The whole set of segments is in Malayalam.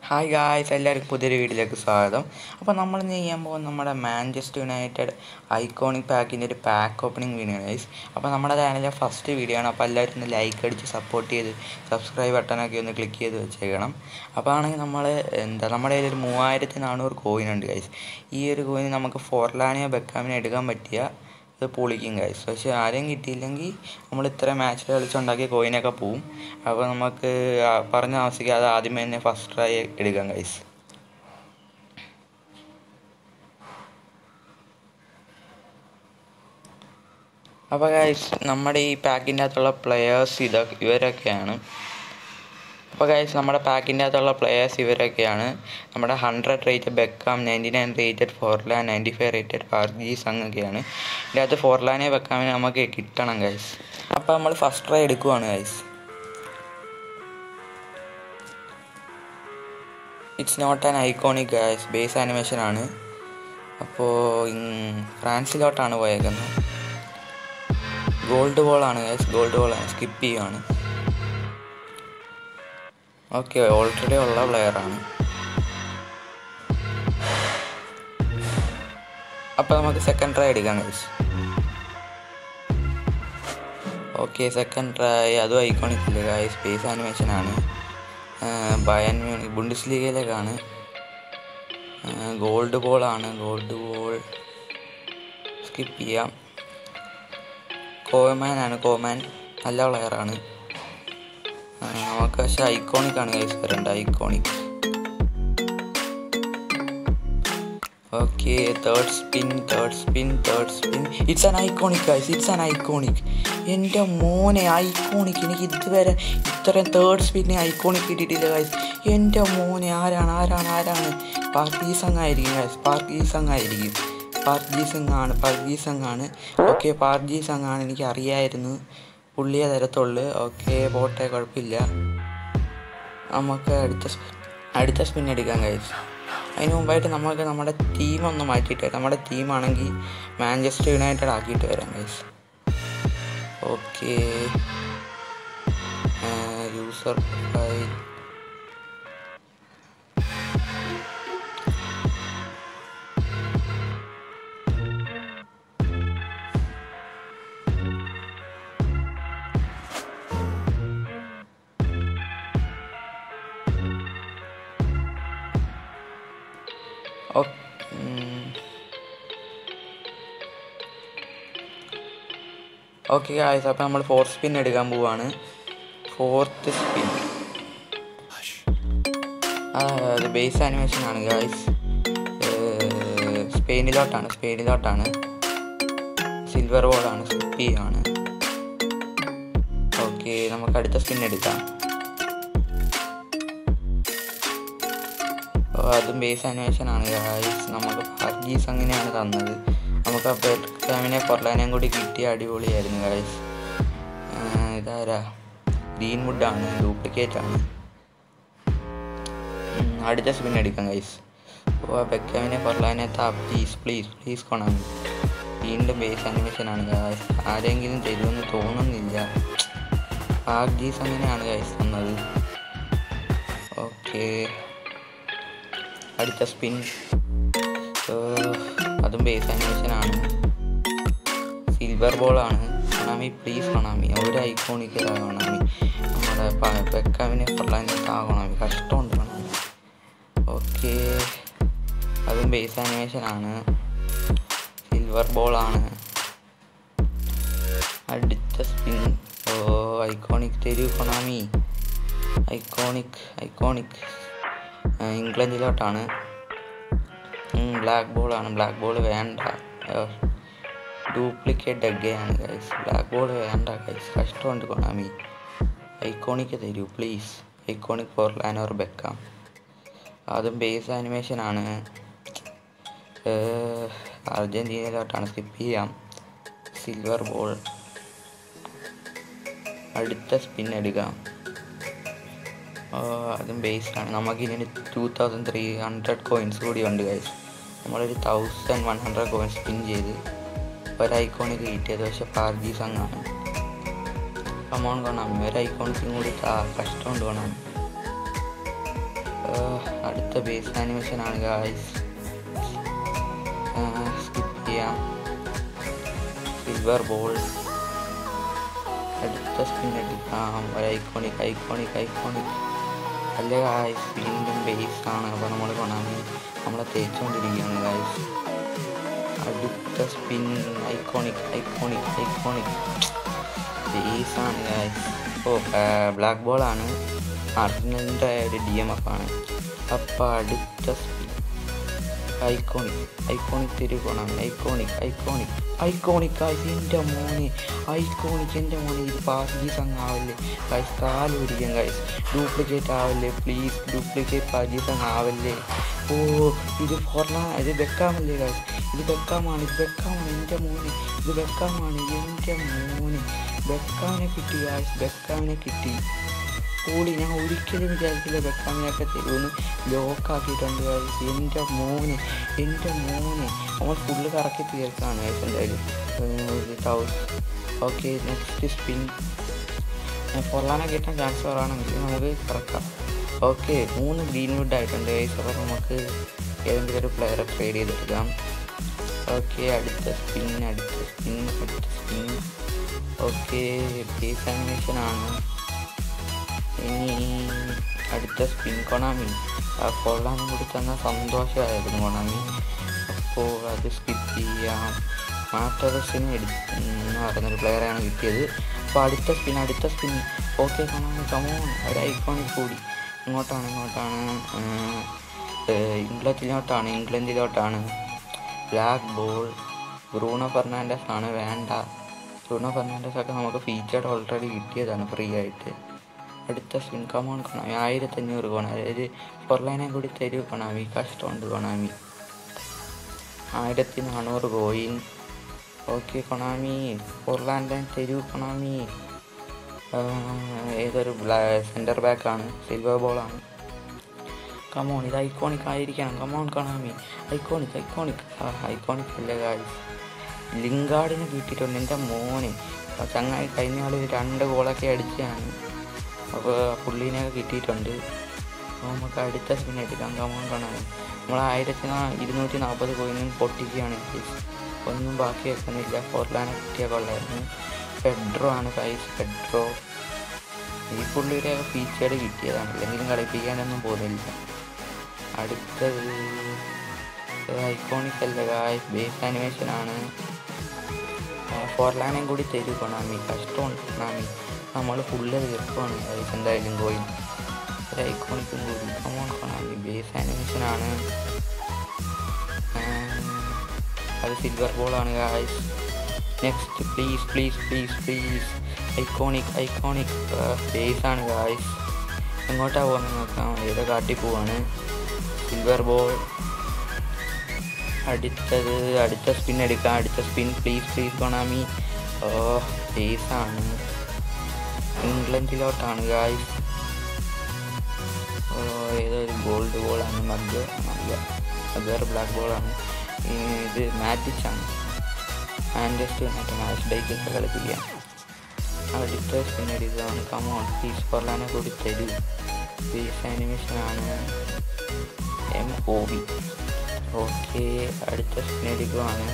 ഹായ് ഗായ്സ് എല്ലാവർക്കും പുതിയൊരു വീഡിയോയിലേക്ക് സ്വാഗതം അപ്പോൾ നമ്മൾ ഇന്ന് ചെയ്യാൻ പോകുന്നത് നമ്മുടെ മാഞ്ചസ്റ്റർ യുണൈറ്റഡ് ഐക്കോണിക് പാക്കിൻ്റെ ഒരു പാക്ക് ഓപ്പണിംഗ് വീഡിയോ ഗൈസ് അപ്പോൾ നമ്മുടെ ചാനലിലെ ഫസ്റ്റ് വീഡിയോ ആണ് അപ്പോൾ എല്ലാവരും ഒന്ന് ലൈക്ക് അടിച്ച് സപ്പോർട്ട് ചെയ്ത് സബ്സ്ക്രൈബ് ബട്ടണൊക്കെ ഒന്ന് ക്ലിക്ക് ചെയ്ത് വെച്ചേക്കണം അപ്പോൾ ആണെങ്കിൽ നമ്മൾ എന്താ നമ്മുടെ കയ്യിൽ ഒരു മൂവായിരത്തി നാനൂറ് കോയിൻ ഉണ്ട് ഗൈസ് ഈ ഒരു കോയിൻ നമുക്ക് ഫോർലാനിയോ ബെക്കാമിനെ എടുക്കാൻ പറ്റിയ ഇത് പൊളിക്കും ഗൈസ് പക്ഷെ ആരെയും കിട്ടിയില്ലെങ്കിൽ നമ്മൾ ഇത്ര മാച്ചിൽ കളിച്ചുണ്ടാക്കിയ കോയിനൊക്കെ പോവും അപ്പോൾ നമുക്ക് ആ പറഞ്ഞ താമസിക്കാതെ ആദ്യമേ തന്നെ ഫസ്റ്റ് ട്രൈ എടുക്കാം ഗൈസ് അപ്പോൾ ഗൈസ് നമ്മുടെ ഈ പാക്കിൻ്റെ അകത്തുള്ള പ്ലെയേഴ്സ് ഇത് ഇവരൊക്കെയാണ് അപ്പോൾ ഗൈസ് നമ്മുടെ പാക്കിൻ്റെ അകത്തുള്ള പ്ലെയേഴ്സ് ഇവരൊക്കെയാണ് നമ്മുടെ hundred rated Beckham ninety nine rated Forlan ninety five rated പാർജീസ് അങ്ങനെയൊക്കെയാണ് ഇതിൻ്റെ അകത്ത് ഫോർലാനെ ബെക്കാമിനെ നമുക്ക് കിട്ടണം ഗൈസ് അപ്പോൾ നമ്മൾ ഫസ്റ്റ് ട്രൈ എടുക്കുവാണ് guys it's not an iconic guys base animation ആണ് അപ്പോൾ ഫ്രാൻസിലോട്ടാണ് പോയേക്കുന്നത് ഗോൾഡ് ബോളാണ് ഗൈസ് ഗോൾഡ് ബോളാണ് സ്കിപ്പ് ചെയ്യുവാണ് ഓക്കെ ഓൾറെഡി ഉള്ള പ്ലെയറാണ് അപ്പോൾ നമുക്ക് സെക്കൻഡ് ട്രൈ എടുക്കാം ഗൈസ് ഓക്കെ സെക്കൻഡ് ട്രൈ അതും ഐക്കോണിക് ഇല്ല ഗൈസ് ബേസ് ആനിമേഷൻ ആണ് ബയൻ മ്യൂണിക് ബുണ്ടിസ് ലീഗയിലേക്കാണ് ഗോൾഡ് ബോളാണ് ഗോൾഡ് ബോൾ സ്കിപ്പ് ചെയ്യാം കോമാൻ ആണ് കോമാൻ നല്ല പ്ലെയറാണ് നമുക്ക് പക്ഷെ ഐക്കോണിക് ആണ് കൈസ് വരേണ്ട iconic okay third spin third spin third spin it's an iconic guys it's an iconic എൻ്റെ മോനെ ഐക്കോണിക് എനിക്ക് ഇതുവരെ ഇത്രയും തേർഡ് സ്പിന്നെ ഐക്കോണിക് കിട്ടിയിട്ടില്ല ഗൈസ് എൻ്റെ മോനെ ആരാണ് ആരാണ് ആരാണ് പാർക്കി സംഘ് ആയിരിക്കും ഗൈസ് പാർക്കി സംഘ് ആയിരിക്കും പാർജി സിംഗ് ആണ് പാർജി സംഘ് ആണ് ഓക്കെ പാർജി സംഘ് ആണ് എനിക്ക് അറിയായിരുന്നു പുള്ളിയെ തരത്തുള്ളു ഓക്കെ പോട്ടെ കുഴപ്പമില്ല നമുക്ക് അടുത്ത അടുത്ത സ്പിൻ എടുക്കാൻ കഴിച്ചു അതിന് മുമ്പായിട്ട് നമുക്ക് നമ്മുടെ ടീം ഒന്ന് മാറ്റിയിട്ട് നമ്മുടെ ടീമാണെങ്കിൽ മാഞ്ചസ്റ്റർ യുണൈറ്റഡ് ആക്കിയിട്ട് വരാം guys okay user profile okay guys അപ്പോൾ നമ്മൾ ഫോർത്ത് സ്പിൻ എടുക്കാൻ പോവാണ് ഫോർത്ത് സ്പിൻ അത് ബേസ് ആനിമേഷൻ ആണ് ഗായ്സ് സ്പെയിനിലോട്ടാണ് സ്പെയിനിലോട്ടാണ് സിൽവർ ബോളാണ് സ്കിപ്പി ആണ് ഓക്കെ നമുക്ക് അടുത്ത സ്പിൻ എടുക്കാം അതും ബേസ് അന്വേഷൺ ആണ് ഗായ്സ് നമുക്ക് പാർജീസ് അങ്ങനെയാണ് തന്നത് നമുക്ക് ആ പെർക്കാമിനെ പൊർലാനെയും കൂടി കിട്ടിയ അടിപൊളിയായിരുന്നു ഗായ്സ് ഇതാരാ ഗ്രീൻ വുഡാണ് ഡ്യൂപ്ലിക്കേറ്റ് ആണ് അടുത്ത സ്പിൻ എടുക്കാം ഗൈസ് ഓ ആ ബെക്കാമിനെ പൊർലാനെ താ പ്ലീസ് പ്ലീസ് പ്ലീസ് കൊണാമി വീണ്ടും ബേസ് അനിമേഷൻ ആണ് ഗായ്സ് ആരെങ്കിലും തരുമെന്ന് തോന്നുന്നില്ല പാർജീസ് അങ്ങനെയാണ് ഗൈസ് തന്നത് ഓക്കേ അടുത്ത സ്പിൻ അതും ബേസ് ആനിമേഷൻ ആണ് സിൽവർ ബോളാണ് കൊണാമി പ്ലീസ് കൊണാമി ഒരു ഐക്കോണിക് കൊണാമി നമ്മുടെ പെക്കാവിനെ കൊള്ളാൻ ആ കൊണാമി കഷ്ടമുണ്ട് കൊണാമി ഓക്കെ അതും ബേസ് ആനിമേഷൻ ആണ് സിൽവർ ബോളാണ് അടുത്ത സ്പിൻ ഓ ഐക്കോണിക് തരൂ കൊണാമി ഐക്കോണിക് ഐക്കോണിക് ഇംഗ്ലണ്ടിലോട്ടാണ് ബ്ലാക്ക് ബോളാണ് ബ്ലാക്ക് ബോൾ വേണ്ട ഡ്യൂപ്ലിക്കേറ്റ് ഡഗ്ഗയാണ് ഗൈസ് ബ്ലാക്ക് ബോൾ വേണ്ട ഗൈസ് കഷ്ടമുണ്ട് കൊണാമി ഐക്കോണിക്ക് തരൂ please iconic Forlan Beckham അതും ബേസ് ആനിമേഷൻ ആണ് അർജൻറ്റീനയിലോട്ടാണ് സ്കിപ്പ് ചെയ്യാം സിൽവർ ബോൾ അടുത്ത സ്പിൻ എടുക്കാം അതും ബേസ്ഡാണ് നമുക്കിനി two thousand three hundred coins കൂടി ഉണ്ട് ഗൈസ് നമ്മളൊരു thousand one hundred coins spin ചെയ്ത് ഒരു ഐക്കോണിക്ക് കിട്ടിയത് പക്ഷെ പാർജി സംഘാണ് കമോൺ കാണാം ഒരു ഐക്കോണിക്കും കൂടി കഷ്ടമുണ്ട് കാണാം ബേസ് ആനിമേഷൻ ആണ് ഗായ്സ് സ്കിപ്പ് ചെയ്യാം സിൽവർ ബോൾ അടുത്ത സ്പിൻ എടുക്കാം ഒരു ഐക്കോണിക് ഐക്കോണിക് ഐക്കോണിക് അല്ല ഗായ്സ് വീണ്ടും ബേസ് ആണ് അപ്പോൾ നമ്മൾ കൊണാമി നമ്മളെ തേച്ചുകൊണ്ടിരിക്കുകയാണ് ഗായ്സ് അടുത്ത spin iconic iconic iconic base ആണ് ഗായ്സ് ഓ ബ്ലാക്ക് ബോൾ ആണ് അർജന്റീനൻ്റെ ഒരു ഡി എം എഫ് ആണ് അപ്പോൾ അടുത്ത സ്പിൻ ഐക്കോണിക് ഐക്കോണിക് തിരുകോണം ഐക്കോണിക് ഐക്കോണിക് ഐക്കോണിക് ഗായ്സ് എൻ്റെ മോനെ ഐക്കോണിക് എൻ്റെ മോനെ ഇത് പാർജീസ് അങ്ങ് ആവല്ലേ ഗായ്സ് കാല് പിടിക്കാം ഗായ്സ് ഡ്യൂപ്ലിക്കേറ്റ് ആവല്ലേ പ്ലീസ് ഡ്യൂപ്ലിക്കേറ്റ് പാർജീസ് അങ്ങ് ആവല്ലേ ഓ ഇത് ഫോർലാ ഇത് വെക്കാമല്ലേ ഗായ്സ് ഇത് വെക്കാമാണ് ഇത് വെക്കാമാണ് എൻ്റെ മോനെ ഇത് വെക്കാമാണ് എൻ്റെ മോനെ വെക്കാനെ കിട്ടി ഗായ്സ് വെക്കാനെ കിട്ടി കൂടി ഞാൻ ഒരിക്കലും വിചാരിച്ചില്ല വെക്കാമിനൊക്കെ തരുമെന്ന് ലോക്കാക്കിയിട്ടുണ്ട് ഗായ്സ് എൻ്റെ മോനെ എൻ്റെ മോനെ നമ്മൾ ഫുള്ള് കറക്കി തീർക്കാണ് ഗായ്സ് എന്തായാലും ഓക്കെ നെക്സ്റ്റ് സ്പിൻ പൊള്ളാനെ കിട്ടാൻ ചാൻസ് കുറവാണെങ്കിൽ നമുക്ക് കറക്കാം ഓക്കെ മൂന്ന് ഗ്രീൻ വുഡ് ആയിട്ടുണ്ട് ഗൈസ് അപ്പോൾ നമുക്ക് ഏതെങ്കിലും ഒരു പ്ലെയറെ ട്രേഡ് ചെയ്തെടുക്കാം ഓക്കെ അടുത്ത സ്പിൻ അടുത്ത സ്പിൻ അടുത്ത സ്പിൻ ഓക്കെ ബേസ് ആനിമേഷൻ ആണ് ഇനി അടുത്ത സ്പിൻ കൊണാമി ആ കൊള്ളാനും കൂടി തന്ന സന്തോഷമായിരുന്നു കൊണാമി അപ്പോൾ അത് സ്കിപ്പ് ചെയ്യാം മാറ്റോസിന് എടു എന്ന് പറയുന്നൊരു പ്ലെയറാണ് കിട്ടിയത് അപ്പോൾ അടുത്ത സ്പിൻ അടുത്ത സ്പിൻ ഓക്കെ കൊണാമി കമോൺ ഒരു ഐക്കോണിൽ കൂടി ഇങ്ങോട്ടാണ് ഇങ്ങോട്ടാണ് ഇംഗ്ലണ്ടിലോട്ടാണ് ഇംഗ്ലണ്ടിലോട്ടാണ് ബ്ലാക്ക് ബോൾ ബ്രൂണോ ഫെർണാൻഡസ് ആണ് വേണ്ട ബ്രൂണോ ഫെർണാൻഡസ് ഒക്കെ നമുക്ക് ഫീച്ചേർഡ് ഓൾറെഡി കിട്ടിയതാണ് ഫ്രീ ആയിട്ട് അടുത്ത സ്പിൻ കമോൺ കൊണാമി ആയിരത്തഞ്ഞൂറ് കൊണാമി അതായത് ഫൊർലൈനെ കൂടി തരൂ കൊണാമി കഷ്ടമുണ്ട് കൊണാമി ആയിരത്തി നാനൂറ് കോയിൻ ഓക്കെ കൊണാമി ഫൊർലാൻഡൻ തരൂ കൊണാമി ഏതൊരു സെൻറ്റർ ബാക്കാണ് സിൽവർ ബോളാണ് കമോൺ ഇത് ഐക്കോണിക് ആയിരിക്കണം കമോൺ കൊണാമി ഐക്കോണിക് ഐക്കോണിക് ആ ഐക്കോണിക് അല്ല കാര്യം ലിങ്കാർഡിന് കിട്ടിയിട്ടുണ്ട് എൻ്റെ മോനെ ആ ചങ്ങായി കഴിഞ്ഞ ആൾ രണ്ട് ഗോളൊക്കെ അടിച്ചാണ് അപ്പോൾ പുള്ളീനെയൊക്കെ കിട്ടിയിട്ടുണ്ട് അപ്പോൾ നമുക്ക് അടുത്ത സ്പിൻ എടുക്കാം കമോൺ കൊണാമി നമ്മൾ ആയിരത്തി നാ ഇരുന്നൂറ്റി നാൽപ്പത് കോയിനും പൊട്ടിക്കുകയാണ് guys. ഒന്നും ബാക്കി വെക്കുന്നില്ല ഫോർലാനെ കിട്ടിയ കൊള്ളായിരുന്നു പെഡ്രോ ആണ് കൈസ് പെഡ്രോ ഈ പുള്ളിയുടെ ഫീച്ചേർഡ് കിട്ടിയതാണ് അല്ലെങ്കിലും കളിപ്പിക്കാനൊന്നും പോകുന്നില്ല അടുത്തത് ഐക്കോണിക് അല്ല ഗായ്സ് ബേസ് ആനിമേഷൻ ആണ് ഫോർലാനേയും കൂടി തരൂ കൊണാമി കഷ്ടമുണ്ട് കൊണാമി നമ്മൾ ഫുള്ള് തീർക്കുവാണ് ഗായ്സ് എന്തായാലും കോയിൻ ഒരു ഐക്കോണിക്കും കൂടി കമോൺ കൊണാമി ബേസ് ആനിമേഷൻ ആണ് അത് സിൽവർ ബോളാണ് guys next please please please please iconic iconic base ആണ് ഗായ്സ് എങ്ങോട്ടാ പോകുന്നത് നോക്കാം ഏതോ കാട്ടി പോവാണ് സിൽവർ ബോൾ അടുത്തത് അടുത്ത സ്പിൻ എടുക്കാം അടുത്ത സ്പിൻ പ്ലീസ് പ്ലീസ് കൊണാമി ഓ ബേസ് ആണ് ഇംഗ്ലണ്ടിലോട്ടാണ് ഗായ്സ് ഓ ഏതോ ഒരു ഗോൾഡ് ബോളാണ് മഗ് മഗ് അത് വേറെ ബ്ലാക്ക് ബോളാണ് ഇത് മാറ്റിച്ചാണ് മാൻഡെസ്റ്റ് യുണൈറ്റഡ് മാച്ച് ഡേക്കൊക്കെ കളിപ്പിക്കാം അടുത്ത സ്പിൻ അടിക്കുകയാണ് കമോൺ പ്ലീസ് പൊർലാനെ കൂടി തരൂ ബേസ് ആനിമേഷൻ ആണ് എം ഒ ബി ഓക്കെ അടുത്ത സ്പിൻ അടിക്കുകയാണ്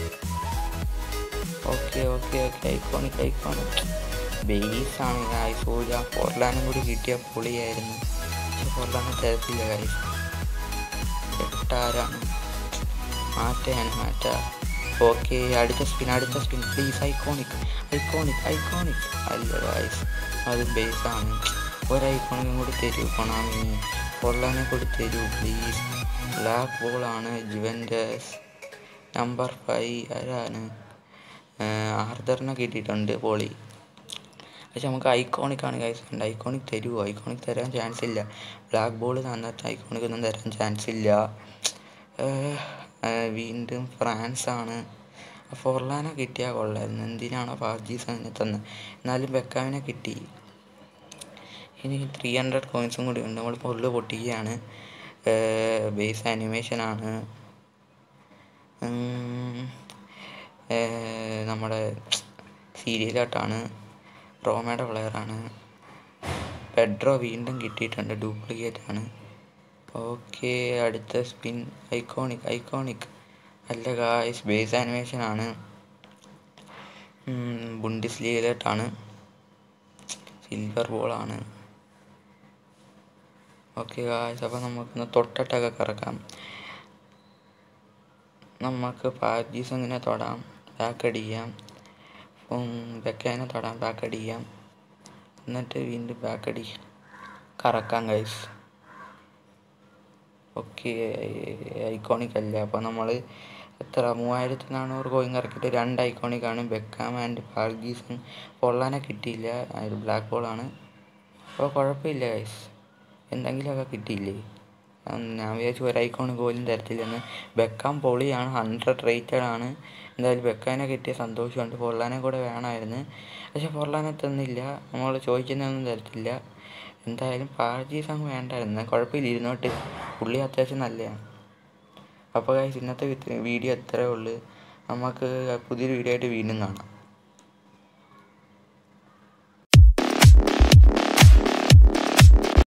okay okay okay iconic iconic base ആണ് ഗായ്സ് ഓജ ഫോർലാനും കൂടി കിട്ടിയ പൊളിയായിരുന്നു പക്ഷെ ഫോർലാനെ തരത്തില്ല ഗായ്സ് എട്ടാരാണ് മാറ്റയാണ് മാറ്റ ഓക്കെ അടുത്ത സ്പിൻ അടുത്ത spin please iconic iconic iconic അല്ല ഗായ്സ് അത് ബേസ് ആണ് ഒരു ഐക്കോണിക്കും കൂടി തരൂ കൊണാമി പൊള്ളാനെ കൂടി തരൂ പ്ലീസ് ബ്ലാക്ക് ബോളാണ് ജുവൻറ്റസ് നമ്പർ ഫൈവ് ആരാണ് ആർദറിനെ കിട്ടിയിട്ടുണ്ട് പോളി പക്ഷെ നമുക്ക് ഐക്കോണിക് ആണ് ഗൈസ് ഉണ്ട് ഐക്കോണിക് തരുമോ ഐക്കോണിക് തരാൻ ചാൻസ് ഇല്ല ബ്ലാക്ക് ബോൾ തന്നിട്ട് ഐക്കോണിക് ഒന്നും തരാൻ ചാൻസ് ഇല്ല ഏഹ്, ഏഹ്, വീണ്ടും ഫ്രാൻസ് ആണ് ഫോർലാനെ കിട്ടിയാൽ കൊള്ളായിരുന്നു എന്തിനാണോ പാർജീസ് അങ്ങനെ തന്നത് എന്നാലും ബെക്കാവിനെ കിട്ടി ഇനി ത്രീ ഹൺഡ്രഡ് കോയിൻസും കൂടി ഉണ്ട് നമ്മൾ പൊള്ളു പൊട്ടിക്കുകയാണ് ബേസ് ആനിമേഷൻ ആണ് ഉം, ഏഹ്, നമ്മുടെ സീരിയലായിട്ടാണ് റോമയുടെ പ്ലെയറാണ് പെഡ്രോ വീണ്ടും കിട്ടിയിട്ടുണ്ട് ഡ്യൂപ്ലിക്കേറ്റ് ആണ് ഓക്കെ അടുത്ത സ്പിൻ ഐക്കോണിക് ഐക്കോണിക് അല്ല ഗായ്സ് ബേസ് ആനിമേഷൻ ആണ് ബുണ്ടിസ് ലീഗിലോട്ടാണ് സിൽവർ ബോളാണ് ഓക്കെ ഗായ്സ് അപ്പോൾ നമുക്കൊന്ന് തൊട്ടിട്ടൊക്കെ കറക്കാം നമുക്ക് പാർജീസ് ഇങ്ങനെ തൊടാം ബാക്ക് അടിക്കാം ബെക്കേനെ തൊടാം ബാക്ക് അടിക്കാം എന്നിട്ട് വീണ്ടും ബാക്ക് അടി കറക്കാം ഗൈസ് ഓക്കെ ഐക്കോണിക് അല്ല അപ്പോൾ നമ്മൾ എത്ര മൂവായിരത്തി നാനൂറ് കോയിൻ കറക്കിയിട്ട് രണ്ട് ഐക്കോണിക്കാണ് ബെക്കാം ആൻഡ് പാർഗീസും പൊള്ളാനെ കിട്ടിയില്ല അത് ബ്ലാക്ക് ബോളാണ് അപ്പോൾ കുഴപ്പമില്ല ഗൈസ് എന്തെങ്കിലുമൊക്കെ കിട്ടിയില്ലേ ഉം, ഞാൻ വിചാരിച്ചു ഒരു ഐക്കോണിക് പോലും തരത്തില്ലെന്ന് ബെക്കാം പൊളിയാണ് ഹൺഡ്രഡ് റേറ്റഡ് ആണ് എന്തായാലും ബെക്കാനെ കിട്ടിയ സന്തോഷമുണ്ട് പൊള്ളാനെ കൂടെ വേണമായിരുന്നു പക്ഷെ പൊള്ളാനെ തന്നില്ല നമ്മൾ ചോദിക്കുന്നതൊന്നും തരത്തില്ല എന്തായാലും പാർജീസ് അങ്ങ് വേണ്ടായിരുന്നു കുഴപ്പമില്ല ഇരുന്നോട്ട് പുള്ളി അത്യാവശ്യം നല്ലതാണ് അപ്പോൾ guys ഇന്നത്തെ വീഡിയോ എത്രയേ ഉള്ളൂ നമുക്ക് പുതിയൊരു വീഡിയോ ആയിട്ട് വീണ്ടും കാണാം